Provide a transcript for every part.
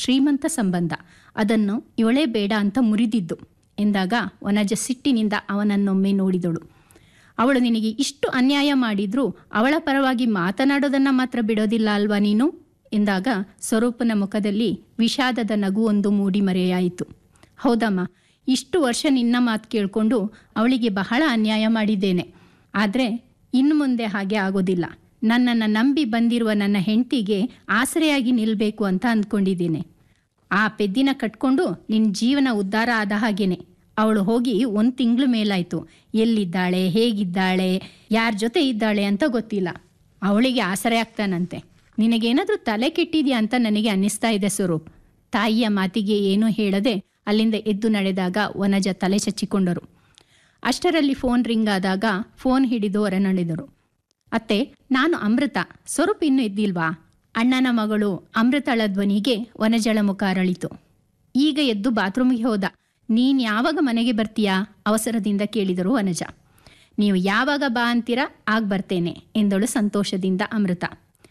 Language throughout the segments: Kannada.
ಶ್ರೀಮಂತ ಸಂಬಂಧ ಅದನ್ನು ಇವಳೇ ಬೇಡ ಅಂತ ಮುರಿದಿದ್ದು ಎಂದಾಗ ವನಜ ಸಿಟ್ಟಿನಿಂದ ಅವನನ್ನೊಮ್ಮೆ ನೋಡಿದಳು ಅವಳು ನಿನಗೆ ಇಷ್ಟು ಅನ್ಯಾಯ ಮಾಡಿದ್ರೂ ಅವಳ ಪರವಾಗಿ ಮಾತನಾಡೋದನ್ನ ಮಾತ್ರ ಬಿಡೋದಿಲ್ಲ ಅಲ್ವಾ ನೀನು ಎಂದಾಗ ಸ್ವರೂಪನ ಮುಖದಲ್ಲಿ ವಿಷಾದದ ನಗುವೊಂದು ಮೂಡಿ ಮರೆಯಾಯಿತು ಹೌದಮ್ಮ ಇಷ್ಟು ವರ್ಷ ನಿನ್ನ ಮಾತು ಕೇಳಿಕೊಂಡು ಅವಳಿಗೆ ಬಹಳ ಅನ್ಯಾಯ ಮಾಡಿದ್ದೇನೆ ಆದರೆ ಇನ್ನು ಮುಂದೆ ಹಾಗೆ ಆಗೋದಿಲ್ಲ ನನ್ನನ್ನು ನಂಬಿ ಬಂದಿರುವ ನನ್ನ ಹೆಂಡತಿಗೆ ಆಸರೆಯಾಗಿ ನಿಲ್ಲಬೇಕು ಅಂತ ಅಂದ್ಕೊಂಡಿದ್ದೀನಿ ಆ ಪೆದ್ದಿನ ಕಟ್ಕೊಂಡು ನಿನ್ನ ಜೀವನ ಉದ್ಧಾರ ಆದ ಹಾಗೇನೆ ಅವಳು ಹೋಗಿ ಒಂದು ತಿಂಗಳು ಮೇಲಾಯಿತು ಎಲ್ಲಿದ್ದಾಳೆ ಹೇಗಿದ್ದಾಳೆ ಯಾರ ಜೊತೆ ಇದ್ದಾಳೆ ಅಂತ ಗೊತ್ತಿಲ್ಲ ಅವಳಿಗೆ ಆಸರೆ ಆಗ್ತಾನಂತೆ ನಿನಗೇನಾದರೂ ತಲೆ ಕೆಟ್ಟಿದ್ಯಾ ಅಂತ ನನಗೆ ಅನ್ನಿಸ್ತಾ ಇದೆ ಸ್ವರೂಪ್ ತಾಯಿಯ ಮಾತಿಗೆ ಏನೂ ಹೇಳದೆ ಅಲ್ಲಿಂದ ಎದ್ದು ನಡೆದಾಗ ವನಜ ತಲೆ ಚಚ್ಚಿಕೊಂಡರು ಅಷ್ಟರಲ್ಲಿ ಫೋನ್ ರಿಂಗ್ ಆದಾಗ ಫೋನ್ ಹಿಡಿದು ಹೊರನಡೆದರು ಅತ್ತೆ ನಾನು ಅಮೃತ ಸ್ವರೂಪ್ ಇನ್ನೂ ಎದ್ದಿಲ್ವಾ ಅಣ್ಣನ ಮಗಳು ಅಮೃತಳ ಧ್ವನಿಗೆ ವನಜಳ ಮುಖ ಅರಳಿತು ಈಗ ಎದ್ದು ಬಾತ್ರೂಮಿಗೆ ಹೋದ ನೀನು ಯಾವಾಗ ಮನೆಗೆ ಬರ್ತೀಯಾ ಅವಸರದಿಂದ ಕೇಳಿದರು ವನಜ ನೀವು ಯಾವಾಗ ಬಾ ಅಂತೀರಾ ಆಗ ಬರ್ತೇನೆ ಎಂದಳು ಸಂತೋಷದಿಂದ ಅಮೃತ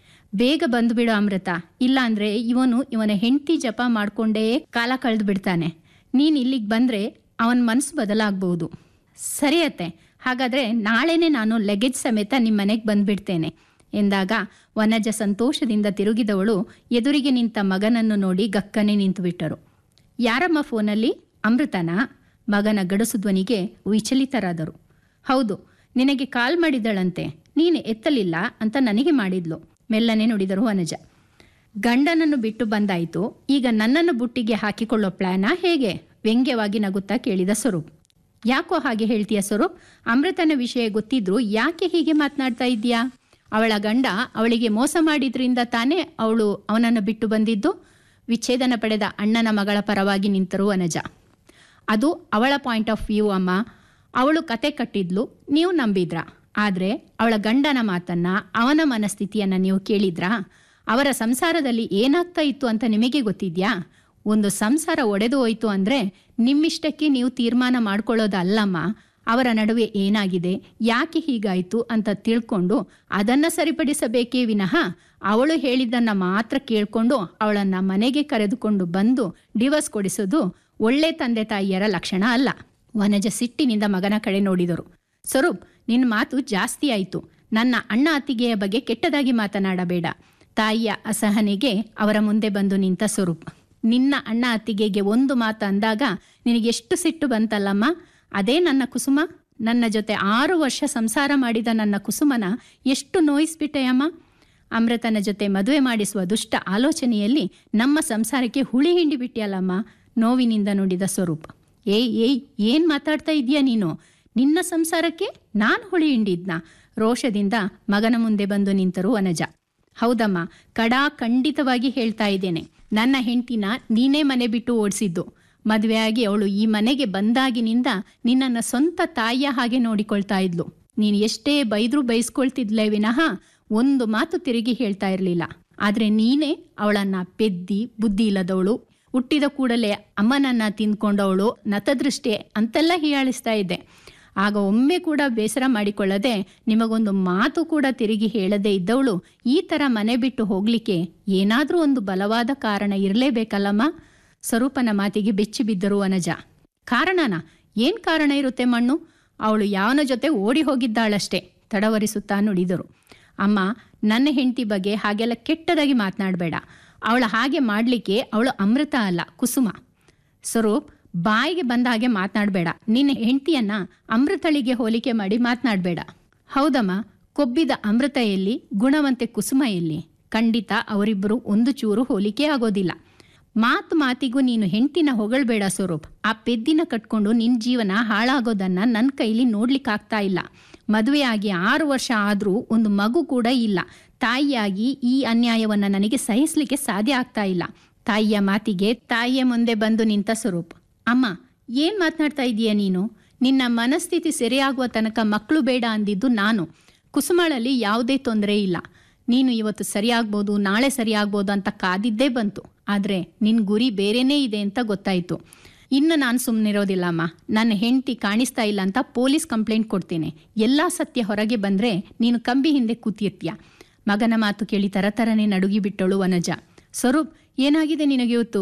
ಬೇಗ ಬಂದು ಬಿಡು ಅಮೃತ ಇಲ್ಲಾಂದ್ರೆ ಇವನು ಇವನ ಹೆಂಡತಿ ಜಪ ಮಾಡ್ಕೊಂಡೇ ಕಾಲ ಕಳೆದು ಬಿಡ್ತಾನೆ ನೀನು ಇಲ್ಲಿಗೆ ಬಂದರೆ ಅವನ ಮನಸ್ಸು ಬದಲಾಗಬಹುದು ಸರಿ ಅತ್ತೆ ಹಾಗಾದರೆ ನಾಳೆನೇ ನಾನು ಲಗೇಜ್ ಸಮೇತ ನಿಮ್ಮ ಮನೆಗೆ ಬಂದುಬಿಡ್ತೇನೆ ಎಂದಾಗ ವನಜ ಸಂತೋಷದಿಂದ ತಿರುಗಿದವಳು ಎದುರಿಗೆ ನಿಂತ ಮಗನನ್ನು ನೋಡಿ ಗಕ್ಕನೆ ನಿಂತುಬಿಟ್ಟರು ಯಾರಮ್ಮ ಫೋನಲ್ಲಿ ಅಮೃತನಾ ಮಗನ ಗಡಸು ಧ್ವನಿಗೆ ವಿಚಲಿತರಾದರು ಹೌದು ನಿನಗೆ ಕಾಲ್ ಮಾಡಿದಳಂತೆ ನೀನು ಎತ್ತಲಿಲ್ಲ ಅಂತ ನನಗೆ ಮಾಡಿದ್ಲು ಮೆಲ್ಲನೆ ನುಡಿದರು ವನಜ ಗಂಡನನ್ನು ಬಿಟ್ಟು ಬಂದಾಯಿತು ಈಗ ನನ್ನನ್ನು ಬುಟ್ಟಿಗೆ ಹಾಕಿಕೊಳ್ಳೋ ಪ್ಲಾನಾ ಹೇಗೆ ವ್ಯಂಗ್ಯವಾಗಿ ನಗುತ್ತಾ ಕೇಳಿದ ಸ್ವರೂಪ್ ಯಾಕೋ ಹಾಗೆ ಹೇಳ್ತೀಯ ಸ್ವರೂಪ್ ಅಮೃತನ ವಿಷಯ ಗೊತ್ತಿದ್ರು ಯಾಕೆ ಹೀಗೆ ಮಾತನಾಡ್ತಾ ಇದ್ದೀಯಾ ಅವಳ ಗಂಡ ಅವಳಿಗೆ ಮೋಸ ಮಾಡಿದ್ರಿಂದ ತಾನೇ ಅವಳು ಅವನನ್ನು ಬಿಟ್ಟು ಬಂದಿದ್ದು ವಿಚ್ಛೇದನ ಪಡೆದ ಅಣ್ಣನ ಮಗಳ ಪರವಾಗಿ ನಿಂತರು ವನಜ ಅದು ಅವಳ ಪಾಯಿಂಟ್ ಆಫ್ ವ್ಯೂ ಅಮ್ಮ ಅವಳು ಕತೆ ಕಟ್ಟಿದ್ಲು ನೀವು ನಂಬಿದ್ರ ಆದರೆ ಅವಳ ಗಂಡನ ಮಾತನ್ನ ಅವನ ಮನಸ್ಥಿತಿಯನ್ನು ನೀವು ಕೇಳಿದ್ರಾ ಅವರ ಸಂಸಾರದಲ್ಲಿ ಏನಾಗ್ತಾ ಇತ್ತು ಅಂತ ನಿಮಗೆ ಗೊತ್ತಿದ್ಯಾ ಒಂದು ಸಂಸಾರ ಒಡೆದು ಹೋಯ್ತು ಅಂದರೆ ನಿಮ್ಮಿಷ್ಟಕ್ಕೆ ನೀವು ತೀರ್ಮಾನ ಮಾಡ್ಕೊಳ್ಳೋದಲ್ಲಮ್ಮ ಅವರ ನಡುವೆ ಏನಾಗಿದೆ ಯಾಕೆ ಹೀಗಾಯಿತು ಅಂತ ತಿಳ್ಕೊಂಡು ಅದನ್ನು ಸರಿಪಡಿಸಬೇಕೇ ವಿನಃ ಅವಳು ಹೇಳಿದ್ದನ್ನು ಮಾತ್ರ ಕೇಳಿಕೊಂಡು ಅವಳನ್ನು ಮನೆಗೆ ಕರೆದುಕೊಂಡು ಬಂದು ಡಿವೋರ್ಸ್ ಕೊಡಿಸೋದು ಒಳ್ಳೆ ತಂದೆ ತಾಯಿಯರ ಲಕ್ಷಣ ಅಲ್ಲ ವನಜ ಸಿಟ್ಟಿನಿಂದ ಮಗನ ಕಡೆ ನೋಡಿದರು ಸ್ವರೂಪ್ ನಿನ್ನ ಮಾತು ಜಾಸ್ತಿ ಆಯಿತು ನನ್ನ ಅಣ್ಣ ಅತ್ತಿಗೆಯ ಬಗ್ಗೆ ಕೆಟ್ಟದಾಗಿ ಮಾತನಾಡಬೇಡ ತಾಯಿಯ ಅಸಹನೆಗೆ ಅವರ ಮುಂದೆ ಬಂದು ನಿಂತ ಸ್ವರೂಪ್ ನಿನ್ನ ಅಣ್ಣ ಅತ್ತಿಗೆಗೆ ಒಂದು ಮಾತು ಅಂದಾಗ ನಿನಗೆಷ್ಟು ಸಿಟ್ಟು ಬಂತಲ್ಲಮ್ಮ ಅದೇ ನನ್ನ ಕುಸುಮ ನನ್ನ ಜೊತೆ ಆರು ವರ್ಷ ಸಂಸಾರ ಮಾಡಿದ ನನ್ನ ಕುಸುಮನ ಎಷ್ಟು ನೋಯಿಸ್ಬಿಟ್ಟೆಯಮ್ಮ ಅಮೃತನ ಜೊತೆ ಮದುವೆ ಮಾಡಿಸುವ ದುಷ್ಟ ಆಲೋಚನೆಯಲ್ಲಿ ನಮ್ಮ ಸಂಸಾರಕ್ಕೆ ಹುಳಿ ಹಿಂಡಿ ಬಿಟ್ಟಿಯಲ್ಲಮ್ಮ ನೋವಿನಿಂದ ನುಡಿದ ಸ್ವರೂಪ ಏಯ್ ಏಯ್ ಏನು ಮಾತಾಡ್ತಾ ಇದೀಯ ನೀನು ನಿನ್ನ ಸಂಸಾರಕ್ಕೆ ನಾನು ಹುಳಿ ಹಿಂಡಿದ್ನ ರೋಷದಿಂದ ಮಗನ ಮುಂದೆ ಬಂದು ನಿಂತರು ವನಜ ಹೌದಮ್ಮ ಕಡಾ ಖಂಡಿತವಾಗಿ ಹೇಳ್ತಾ ಇದ್ದೇನೆ ನನ್ನ ಹೆಂಡ್ತಿನ ನೀನೇ ಮನೆ ಬಿಟ್ಟು ಓಡಿಸಿದ್ದು ಮದುವೆಯಾಗಿ ಅವಳು ಈ ಮನೆಗೆ ಬಂದಾಗಿನಿಂದ ನಿನ್ನನ್ನು ಸ್ವಂತ ತಾಯಿಯ ಹಾಗೆ ನೋಡಿಕೊಳ್ತಾ ಇದ್ಲು ನೀನು ಎಷ್ಟೇ ಬೈದ್ರೂ ಬೈಸ್ಕೊಳ್ತಿದ್ಲೇ ವಿನಃ ಒಂದು ಮಾತು ತಿರುಗಿ ಹೇಳ್ತಾ ಇರಲಿಲ್ಲ ಆದರೆ ನೀನೇ ಅವಳನ್ನ ಪೆದ್ದಿ ಬುದ್ಧಿ ಇಲ್ಲದವಳು ಹುಟ್ಟಿದ ಕೂಡಲೇ ಅಮ್ಮನನ್ನ ತಿಂದ್ಕೊಂಡವಳು ನತದೃಷ್ಟಿ ಅಂತೆಲ್ಲ ಹೀಯಾಳಿಸ್ತಾ ಇದ್ದೆ ಆಗ ಒಮ್ಮೆ ಕೂಡ ಬೇಸರ ಮಾಡಿಕೊಳ್ಳದೆ ನಿಮಗೊಂದು ಮಾತು ಕೂಡ ತಿರುಗಿ ಹೇಳದೇ ಇದ್ದವಳು ಈ ಥರ ಮನೆ ಬಿಟ್ಟು ಹೋಗ್ಲಿಕ್ಕೆ ಏನಾದರೂ ಒಂದು ಬಲವಾದ ಕಾರಣ ಇರಲೇಬೇಕಲ್ಲಮ್ಮ ಸ್ವರೂಪನ ಮಾತಿಗೆ ಬೆಚ್ಚಿ ಬಿದ್ದರು ವನಜ ಕಾರಣನಾ ಏನು ಕಾರಣ ಇರುತ್ತೆ ಮಣ್ಣು ಅವಳು ಯಾವನ ಜೊತೆ ಓಡಿ ಹೋಗಿದ್ದಾಳಷ್ಟೇ ತಡವರಿಸುತ್ತಾ ನುಡಿದರು ಅಮ್ಮ ನನ್ನ ಹೆಂಡತಿ ಬಗ್ಗೆ ಹಾಗೆಲ್ಲ ಕೆಟ್ಟದಾಗಿ ಮಾತನಾಡಬೇಡ ಅವಳ ಹಾಗೆ ಮಾಡಲಿಕ್ಕೆ ಅವಳು ಅಮೃತ ಅಲ್ಲ ಕುಸುಮ ಸ್ವರೂಪ್ ಬಾಯಿಗೆ ಬಂದ ಹಾಗೆ ಮಾತನಾಡಬೇಡ ನಿನ್ನ ಹೆಂಡತಿಯನ್ನ ಅಮೃತಳಿಗೆ ಹೋಲಿಕೆ ಮಾಡಿ ಮಾತನಾಡಬೇಡ ಹೌದಮ್ಮ ಕೊಬ್ಬಿದ ಅಮೃತ ಎಲ್ಲಿ ಗುಣವಂತೆ ಕುಸುಮ ಎಲ್ಲಿ ಖಂಡಿತ ಅವರಿಬ್ಬರು ಒಂದು ಚೂರು ಹೋಲಿಕೆ ಆಗೋದಿಲ್ಲ ಮಾತು ಮಾತಿಗೂ ನೀನು ಹೆಂಡ್ತಿನ ಹೊಗಳ್ಬೇಡ ಸ್ವರೂಪ್ ಆ ಪೆದ್ದಿನ ಕಟ್ಕೊಂಡು ನಿನ್ನ ಜೀವನ ಹಾಳಾಗೋದನ್ನ ನನ್ನ ಕೈಲಿ ನೋಡ್ಲಿಕ್ಕಾಗ್ತಾ ಇಲ್ಲ ಮದುವೆಯಾಗಿ ಆರು ವರ್ಷ ಆದರೂ ಒಂದು ಮಗು ಕೂಡ ಇಲ್ಲ ತಾಯಿಯಾಗಿ ಈ ಅನ್ಯಾಯವನ್ನು ನನಗೆ ಸಹಿಸಲಿಕ್ಕೆ ಸಾಧ್ಯ ಆಗ್ತಾ ಇಲ್ಲ ತಾಯಿಯ ಮಾತಿಗೆ ತಾಯಿಯ ಮುಂದೆ ಬಂದು ನಿಂತ ಸ್ವರೂಪ್ ಅಮ್ಮ ಏನು ಮಾತನಾಡ್ತಾ ಇದೀಯ ನೀನು ನಿನ್ನ ಮನಸ್ಥಿತಿ ಸರಿಯಾಗುವ ತನಕ ಮಕ್ಕಳು ಬೇಡ ಅಂದಿದ್ದು ನಾನು ಕುಸುಮಳಲ್ಲಿ ಯಾವುದೇ ತೊಂದರೆ ಇಲ್ಲ ನೀನು ಇವತ್ತು ಸರಿಯಾಗ್ಬೋದು ನಾಳೆ ಸರಿಯಾಗ್ಬೋದು ಅಂತ ಕಾದಿದ್ದೇ ಬಂತು ಆದರೆ ನಿನ್ನ ಗುರಿ ಬೇರೆನೇ ಇದೆ ಅಂತ ಗೊತ್ತಾಯಿತು ಇನ್ನು ನಾನು ಸುಮ್ಮನಿರೋದಿಲ್ಲ ಅಮ್ಮ ನನ್ನ ಹೆಂಡತಿ ಕಾಣಿಸ್ತಾ ಇಲ್ಲ ಅಂತ ಪೊಲೀಸ್ ಕಂಪ್ಲೇಂಟ್ ಕೊಡ್ತೇನೆ ಎಲ್ಲ ಸತ್ಯ ಹೊರಗೆ ಬಂದರೆ ನೀನು ಕಂಬಿ ಹಿಂದೆ ಕೂತಿರ್ತೀಯ ಮಗನ ಮಾತು ಕೇಳಿ ತರತರನೆ ನಡುಗಿ ಬಿಟ್ಟಳು ವನಜ ಸ್ವರೂಪ್ ಏನಾಗಿದೆ ನಿನಗೆ ಇವತ್ತು